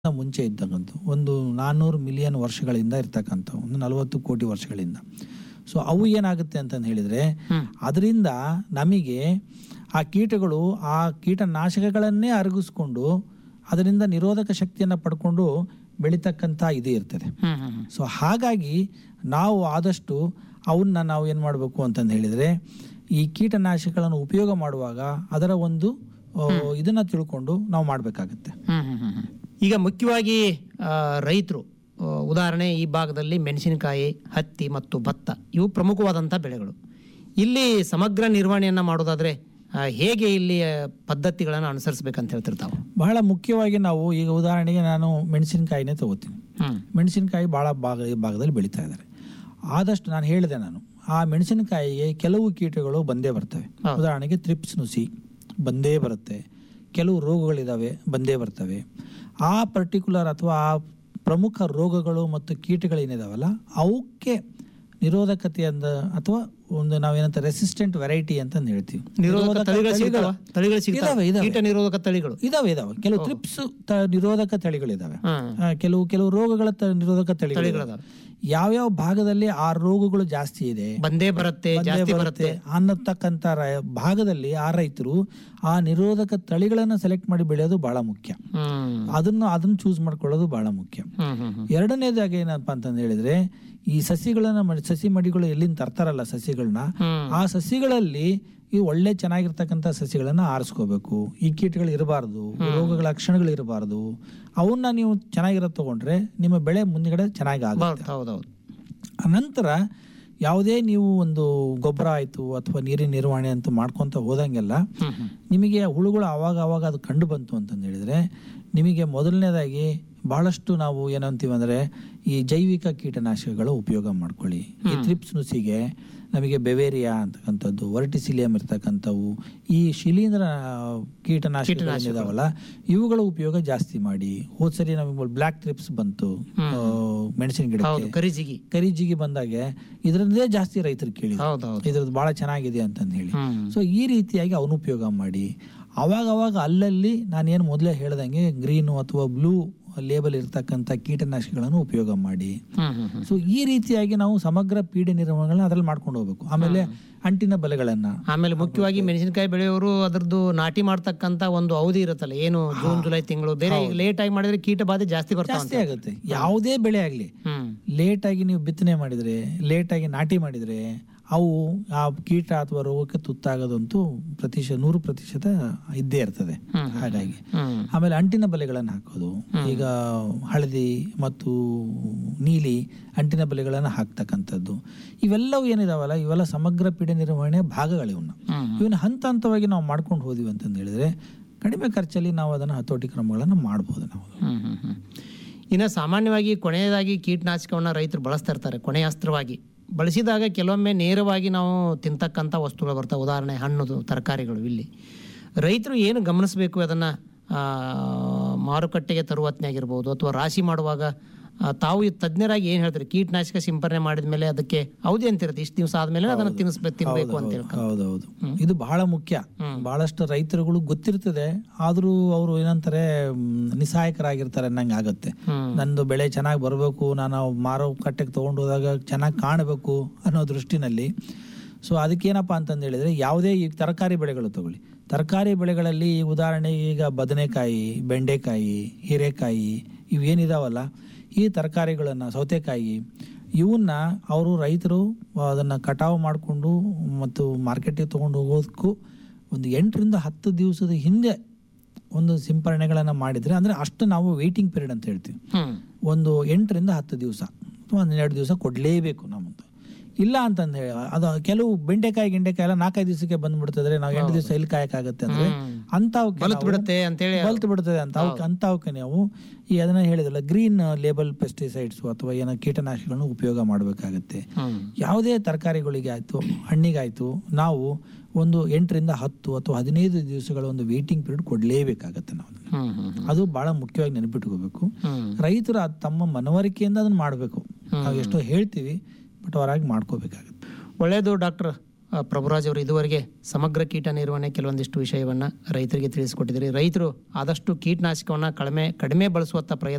ಮುಂಚೆ ಇದ್ದಕ್ಕಂಥ ಒಂದು ನಾನ್ನೂರು ಮಿಲಿಯನ್ ವರ್ಷಗಳಿಂದ ಇರ್ತಕ್ಕಂಥ ಒಂದು ನಲವತ್ತು ಕೋಟಿ ವರ್ಷಗಳಿಂದ ಸೊ ಅವು ಏನಾಗುತ್ತೆ ಅಂತಂದು ಹೇಳಿದರೆ ಅದರಿಂದ ನಮಗೆ ಆ ಕೀಟಗಳು ಆ ಕೀಟನಾಶಕಗಳನ್ನೇ ಅರಗಿಸ್ಕೊಂಡು ಅದರಿಂದ ನಿರೋಧಕ ಶಕ್ತಿಯನ್ನು ಪಡ್ಕೊಂಡು ಬೆಳೀತಕ್ಕಂಥ ಇದು ಇರ್ತದೆ ಸೊ ಹಾಗಾಗಿ ನಾವು ಆದಷ್ಟು ಅವನ್ನ ನಾವು ಏನು ಮಾಡಬೇಕು ಅಂತಂದು ಹೇಳಿದರೆ ಈ ಕೀಟನಾಶಕಗಳನ್ನು ಉಪಯೋಗ ಮಾಡುವಾಗ ಅದರ ಒಂದು ಇದನ್ನು ತಿಳ್ಕೊಂಡು ನಾವು ಮಾಡಬೇಕಾಗತ್ತೆ ಈಗ ಮುಖ್ಯವಾಗಿ ರೈತರು ಉದಾಹರಣೆ ಈ ಭಾಗದಲ್ಲಿ ಮೆಣಸಿನಕಾಯಿ ಹತ್ತಿ ಮತ್ತು ಭತ್ತ ಇವು ಪ್ರಮುಖವಾದಂಥ ಬೆಳೆಗಳು ಇಲ್ಲಿ ಸಮಗ್ರ ನಿರ್ವಹಣೆಯನ್ನು ಮಾಡೋದಾದ್ರೆ ಆ, ಹೇಗೆ ಇಲ್ಲಿ ಪದ್ಧತಿಗಳನ್ನು ಅನುಸರಿಸ್ಬೇಕಂತ ಹೇಳ್ತಿರ್ತಾವೆ ಬಹಳ ಮುಖ್ಯವಾಗಿ ನಾವು ಈಗ ಉದಾಹರಣೆಗೆ ನಾನು ಮೆಣಸಿನಕಾಯಿನೇ ತಗೋತೀನಿ ಮೆಣಸಿನಕಾಯಿ ಭಾಳ ಭಾಗ ಈ ಭಾಗದಲ್ಲಿ ಬೆಳೀತಾ ಇದ್ದಾರೆ ಆದಷ್ಟು ನಾನು ಹೇಳಿದೆ ನಾನು ಆ ಮೆಣಸಿನಕಾಯಿಗೆ ಕೆಲವು ಕೀಟಗಳು ಬಂದೇ ಬರ್ತವೆ ಹೌದು. ಉದಾಹರಣೆಗೆ ತ್ರಿಪ್ಸ್ ನುಸಿ ಬಂದೇ ಬರುತ್ತೆ ಕೆಲವು ರೋಗಗಳಿದಾವೆ ಬಂದೇ ಬರ್ತವೆ ಆ ಪರ್ಟಿಕ್ಯುಲರ್ ಅಥವಾ ಆ ಪ್ರಮುಖ ರೋಗಗಳು ಮತ್ತು ಕೀಟಗಳೇನಿದಾವಲ್ಲ ಅವಕ್ಕೆ ನಿರೋಧಕತೆಯಿಂದ ಅಥವಾ ಒಂದು ನಾವೇನಂತ ರೆಸಿಸ್ಟೆಂಟ್ ವೆರೈಟಿ ಅಂತ ಹೇಳ್ತೀವಿ ನಿರೋಧಕ ತಳಿಗಳು ಸಿಗ್ತಾವ ತಳಿಗಳು ಸಿಗ್ತಾವ ಇದಾವೆ, ಇದಾವೆ. ಕೀಟ ನಿರೋಧಕ ತಳಿಗಳು ಇದಾವೆ ಇದಾವೆ ಕೆಲವು ತ್ರಿಪ್ಸ್ ನಿರೋಧಕ ತಳಿಗಳಿದಾವೆ ಹ್ಮ್. ಆ, ಕೆಲವು ಕೆಲವು ರೋಗಗಳ ತ- ನಿರೋಧಕ ತಳಿಗಳು ತಳಿಗಳದಾವೆ ಯಾವ್ಯಾವ ಭಾಗದಲ್ಲಿ ಆ ರೋಗಗಳು ಜಾಸ್ತಿ ಇದೆ ಬಂದೇ ಬರುತ್ತೆ ಬಂದೇ ಜಾಸ್ತಿ ಬರುತ್ತೆ ಬರುತ್ತೆ ಅನ್ನತಕ್ಕಂಥ ರ- ಭಾಗದಲ್ಲಿ ಆ ರೈತರು ಆ ನಿರೋಧಕ ತಳಿಗಳನ್ನ ಸೆಲೆಕ್ಟ್ ಮಾಡಿ ಬೆಳೆಯೋದು ಬಹಳ ಮುಖ್ಯ ಹ್ಮ್ ಅದನ್ನು ಅದನ್ನ ಚೂಸ್ ಮಾಡ್ಕೊಳ್ಳೋದು ಬಹಳ ಮುಖ್ಯ ಹ್ಮ್ ಹ್ಮ್ ಹ್ಮ್ ಎರಡನೇದಾಗಿ ಏನಪ್ಪಾ ಅಂತಂದು ಹೇಳಿದ್ರೆ ಈ ಸಸಿಗಳನ್ನ ಮಡಿ- ಸಸಿ ಮಡಿಗಳು ಎಲ್ಲಿಂದ ತರ್ತಾರಲ್ಲ ಸಸಿಗಳನ್ನ ಹ್ಮ್. ಆ ಸಸಿಗಳಲ್ಲಿ ಈ ಒಳ್ಳೆ ಚೆನ್ನಾಗಿರ್ತಕ್ಕಂಥ ಸಸಿಗಳನ್ನ ಆರಿಸ್ಕೋಬೇಕು ಈ ಕೀಟಗಳು ಇರಬಾರ್ದು ರೋಗಗಳ ಲಕ್ಷಣಗಳು ಇರಬಾರ್ದು ಅವನ್ನ ನೀವು ಚೆನ್ನಾಗಿರೋ ತಗೊಂಡ್ರೆ ನಿಮ್ಮ ಬೆಳೆ ಮುಂದ್ಗಡೆ ಚೆನ್ನಾಗಿ ಆಗುತ್ತೆ ಬರುತ್ತೆ ಹೌದೌದು ನಂತರ ಯಾವುದೇ ನೀವು ಒಂದು ಗೊಬ್ಬರ ಆಯಿತು ಅಥವಾ ನೀರಿನ ನಿರ್ವಹಣೆ ಅಂತ ಮಾಡ್ಕೊತ ಹೋದಂಗೆಲ್ಲ ಹ್ಮ್ ಹ್ಮ್ ನಿಮಗೆ ಹುಳುಗಳು ಆವಾಗ ಆವಾಗ ಅದು ಕಂಡು ಬಂತು ಅಂತಂದು ಹೇಳಿದ್ರೆ ನಿಮಗೆ ಮೊದಲನೇದಾಗಿ ಬಹಳಷ್ಟು ನಾವು ಏನಂತೀವಿ ಅಂದರೆ ಈ ಜೈವಿಕ ಕೀಟನಾಶಕಗಳು ಉಪಯೋಗ ಮಾಡ್ಕೊಳ್ಳಿ ಈ ತ್ರಿಪ್ಸ್ ನುಸಿಗೆ ನಮಗೆ ಬೆವೇರಿಯಾ ಅಂತಕ್ಕಂಥದ್ದು ವರ್ಟಿಸಿಲಿಯಂ ಇರ್ತಕ್ಕಂಥವು ಈ ಶಿಲೀಂಧ್ರ ಕೀಟನಾಶಕಗಳಿದಾವಲ್ಲ ಇವುಗಳ ಉಪಯೋಗ ಜಾಸ್ತಿ ಮಾಡಿ ಹೋದ್ ಸರಿ ನಮಗೆ ಬ್ಲ್ಯಾಕ್ ಟ್ರಿಪ್ಸ್ ಬಂತು ಆ, ಮೆಣಸಿನ ಹೌದು ಗಿಡಕ್ಕೆ ಕರಿಜಿಗಿ ಕರಿಜಿಗಿ ಬಂದಾಗೆ ಇದರದ್ದೇ ಜಾಸ್ತಿ ರೈತರು ಕೇಳಿದ್ರು ಹೌದೌದು ಇದ್ರದ್ದು ಬಹಳ ಚೆನ್ನಾಗಿದೆ ಅಂತಂದು ಹೇಳಿ ಹ್ಮ್ ಸೊ ಈ ರೀತಿಯಾಗಿ ಅವನು ಉಪಯೋಗ ಮಾಡಿ ಅವಾಗ ಅವಾಗ ಅಲ್ಲಲ್ಲಿ ನಾನೇನು ಮೊದಲೇ ಹೇಳ್ದಂಗೆ ಗ್ರೀನು ಅಥವಾ ಬ್ಲೂ ಲೇಬಲ್ ಇರ್ತಕ್ಕಂಥ ಕೀಟನಾಶಕಗಳನ್ನು ಉಪಯೋಗ ಮಾಡಿ ಹ್ಮ್ ಹ್ಮ್ ಹ್ಮ್ ಸೊ ಈ ರೀತಿಯಾಗಿ ನಾವು ಸಮಗ್ರ ಪೀಡೆ ನಿರ್ವಹಣೆಗಳನ್ನ ಅದ್ರಲ್ಲಿ ಮಾಡ್ಕೊಂಡು ಹೋಗ್ಬೇಕು ಆಮೇಲೆ ಅಂಟಿನ ಬಲೆಗಳನ್ನ ಆಮೇಲೆ ಮುಖ್ಯವಾಗಿ ಮೆಣಸಿನಕಾಯಿ ಬೆಳೆಯೋರು ಅದರದ್ದು ನಾಟಿ ಮಾಡ್ತಕ್ಕಂತ ಒಂದು ಅವಧಿ ಇರುತ್ತಲ್ಲ ಏನು ಜೂನ್ ಜುಲೈ ತಿಂಗಳು ಬೇರೆ ಲೇಟ್ ಆಗಿ ಮಾಡಿದ್ರೆ ಕೀಟ ಬಾಧೆ ಜಾಸ್ತಿ ಬರ್ತಾವ ಜಾಸ್ತಿ ಆಗುತ್ತೆ ಯಾವುದೇ ಬೆಳೆ ಆಗಲಿ ಹ್ಮ್ ಲೇಟಾಗಿ ನೀವು ಬಿತ್ತನೆ ಮಾಡಿದರೆ ಲೇಟಾಗಿ ನಾಟಿ ಮಾಡಿದರೆ ಅವು ಆ ಕೀಟ ಅಥವಾ ರೋಗಕ್ಕೆ ತುತ್ತಾಗೋದಂತೂ ಪ್ರತಿಶತ ನೂರು ಪ್ರತಿಶತ ಇದ್ದೇ ಇರ್ತದೆ ಹಾಗಾಗಿ ಹ್ಮ್ ಆಮೇಲೆ ಅಂಟಿನ ಬಲೆಗಳನ್ನು ಹಾಕೋದು ಈಗ ಹಳದಿ ಮತ್ತು ನೀಲಿ ಅಂಟಿನ ಬಲೆಗಳನ್ನು ಹಾಕ್ತಕ್ಕಂಥದ್ದು ಇವೆಲ್ಲವೂ ಏನಿದಾವಲ್ಲ ಇವೆಲ್ಲ ಸಮಗ್ರ ಪೀಡೆ ನಿರ್ವಹಣೆ ಭಾಗಗಳಿವನ್ನ ಹ್ಮ್. ಇವನ್ನ ಹಂತ ಹಂತವಾಗಿ ನಾವು ಮಾಡ್ಕೊಂಡು ಹೋದಿವಿ ಅಂತಂದು ಹೇಳಿದ್ರೆ ಕಡಿಮೆ ಖರ್ಚಲ್ಲಿ ನಾವು ಅದನ್ನು ಹತೋಟಿ ಕ್ರಮಗಳನ್ನು ಮಾಡ್ಬೋದು ನಾವು ಹ್ಮ್ ಹ್ಮ್ ಹ್ಮ್ ಇನ್ನು ಸಾಮಾನ್ಯವಾಗಿ ಕೊನೆಯದಾಗಿ ಕೀಟನಾಶಕವನ್ನ ರೈತರು ಬಳಸ್ತಾ ಇರ್ತಾರೆ ಕೊನೆಯ ಅಸ್ತ್ರವಾಗಿ ಬಳಸಿದಾಗ ಕೆಲವೊಮ್ಮೆ ನೇರವಾಗಿ ನಾವು ತಿಂತಕ್ಕಂಥ ವಸ್ತುಗಳು ಬರ್ತವೆ ಉದಾಹರಣೆ ಹಣ್ಣು ತರಕಾರಿಗಳು ಇಲ್ಲಿ ರೈತರು ಏನು ಗಮನಿಸಬೇಕು ಅದನ್ನು ಮಾರುಕಟ್ಟೆಗೆ ತರುವ ಹೊತ್ನಾಗಿರ್ಬೋದು ಅಥವಾ ರಾಶಿ ಮಾಡುವಾಗ ಆ, ತಾವು ಈ ತಜ್ಞರಾಗಿ ಏನು ಹೇಳ್ತಾರೆ ಕೀಟನಾಶಕ ಸಿಂಪರಣೆ ಮಾಡಿದ ಮೇಲೆ ಅದಕ್ಕೆ ಅವಧಿ ಅಂತಿರುತ್ತೆ ಇಷ್ಟು ದಿವಸ ಆದ್ಮೇಲೆ ಅದನ್ನು ತಿನ್ನಿಸ್ಬೇಕು ತಿನ್ಬೇಕು ಅಂತ ಹೇಳ್ಕೊಂಡು ಹೌದೌದು ಇದು ಬಹಳ ಮುಖ್ಯ ಬಹಳಷ್ಟು ರೈತರುಗಳು ಗೊತ್ತಿರ್ತದೆ ಆದ್ರೂ ಅವರು ಏನಂತಾರೆ ಮ್, ನಿಸ್ಸಹಾಯಕರಾಗಿರ್ತಾರೆ ಅನ್ನಂಗೆ ಆಗುತ್ತೆ ಹ್ಮ್. ನಂದು ಬೆಳೆ ಚೆನ್ನಾಗಿ ಬರಬೇಕು ನಾನು ಮಾರುಕಟ್ಟೆಗೆ ತೊಗೊಂಡು ಹೋದಾಗ ಚೆನ್ನಾಗಿ ಕಾಣಬೇಕು ಅನ್ನೋ ದೃಷ್ಟಿನಲ್ಲಿ ಸೊ ಅದಕ್ಕೇನಪ್ಪ ಅಂತಂದು ಹೇಳಿದ್ರೆ ಯಾವುದೇ ಈ ತರಕಾರಿ ಬೆಳೆಗಳು ತಗೊಳ್ಳಿ ತರಕಾರಿ ಬೆಳೆಗಳಲ್ಲಿ ಈ ಉದಾಹರಣೆಗೆ ಈಗ ಬದನೆಕಾಯಿ ಬೆಂಡೆಕಾಯಿ ಹೀರೆಕಾಯಿ ಇವೇನಿದಾವಲ್ಲ ಈ ತರಕಾರಿಗಳನ್ನು ಸೌತೆಕಾಯಿ ಇವನ್ನ ಅವರು ರೈತರು ಅದನ್ನು ಕಟಾವು ಮಾಡಿಕೊಂಡು ಮತ್ತು ಮಾರ್ಕೆಟಿಗೆ ತೊಗೊಂಡು ಹೋಗೋದಕ್ಕೂ ಒಂದು ಎಂಟರಿಂದ ಹತ್ತು ದಿವಸದ ಹಿಂದೆ ಒಂದು ಸಿಂಪರಣೆಗಳನ್ನು ಮಾಡಿದರೆ ಅಂದರೆ ಅಷ್ಟು ನಾವು ವೆಯ್ಟಿಂಗ್ ಪೀರಿಯಡ್ ಅಂತ ಹೇಳ್ತೀವಿ ಹ್ಮ್ ಒಂದು ಎಂಟರಿಂದ ಹತ್ತು ದಿವಸ ಅಥವಾ ಹನ್ನೆರಡು ದಿವಸ ಕೊಡಲೇಬೇಕು ನಮ್ಮದು ಇಲ್ಲ ಅಂತಂದು ಹೇಳಿ ಅದು ಕೆಲವು ಬೆಂಡೆಕಾಯಿ ಗಿಂಡೆಕಾಯಿ ಎಲ್ಲ ನಾಲ್ಕೈದು ದಿವಸಕ್ಕೆ ಬಂದ್ಬಿಡ್ತದ್ರೆ ನಾವು ಎಂಟು ದಿವಸ ಎಲ್ಲಿ ಕಾಯಕ್ಕಾಗತ್ತೆ ಅಂದ್ರೆ ಅಂಥವಕ್ಕೆ ಬಲತ್ ನಾವು- ಬಿಡುತ್ತೆ ಅಂತೇಳಿ ಬಲ್ತು ಬಿಡ್ತದೆ ಅಂತ ಅವಕ್ಕೆ ಅಂಥವಕ್ಕೆ ನಾವು ಈ ಅದನ್ನ ಹೇಳಿದಲ್ಲ ಗ್ರೀನ್ ಲೇಬಲ್ ಪೆಸ್ಟಿಸೈಡ್ಸ್ ಅಥವಾ ಏನೋ ಕೀಟನಾಶಕಗಳನ್ನು ಉಪಯೋಗ ಮಾಡಬೇಕಾಗತ್ತೆ ಹ್ಮ್ ಯಾವುದೇ ತರಕಾರಿಗಳಿಗೆ ಆಯಿತು ಹಣ್ಣಿಗಾಯಿತು ನಾವು ಒಂದು ಎಂಟರಿಂದ ಹತ್ತು ಅಥವಾ ಹದಿನೈದು ದಿವಸಗಳ ಒಂದು ವೇಟಿಂಗ್ ಪೀರಿಯಡ್ ಕೊಡಲೇಬೇಕಾಗತ್ತೆ ನಾವು ಅದನ್ನ. ಹ್ಮ್ ಹ್ಮ್ ಹ್ಮ್ ಅದು ಬಹಳ ಮುಖ್ಯವಾಗಿ ನೆನಪಿಟ್ಕೋಬೇಕು ಹ್ಮ್ ರೈತರು ಅದು ತಮ್ಮ ಮನವರಿಕೆಯಿಂದ ಅದನ್ನ ಮಾಡಬೇಕು ನಾವು ಎಷ್ಟೋ ಹೇಳ್ತೀವಿ ಬಟ್ ಅವರಾಗಿ ಮಾಡ್ಕೋಬೇಕಾಗತ್ತೆ ಒಳ್ಳೆಯದು ಡಾಕ್ಟರ್ ಪ್ರಭುರಾಜ್ ಅವರು ಇದುವರೆಗೆ ಸಮಗ್ರ ಕೀಟ ನಿರ್ವಹಣೆ ಕೆಲವೊಂದಿಷ್ಟು ವಿಷಯವನ್ನು ರೈತರಿಗೆ ತಿಳಿಸಿಕೊಟ್ಟಿದ್ದೀರಿ ರೈತರು ಆದಷ್ಟು ಕೀಟನಾಶಕವನ್ನು ಕಡಿಮೆ ಕಡಿಮೆ ಬಳಸುವತ್ತ ಪ್ರಯತ್ನ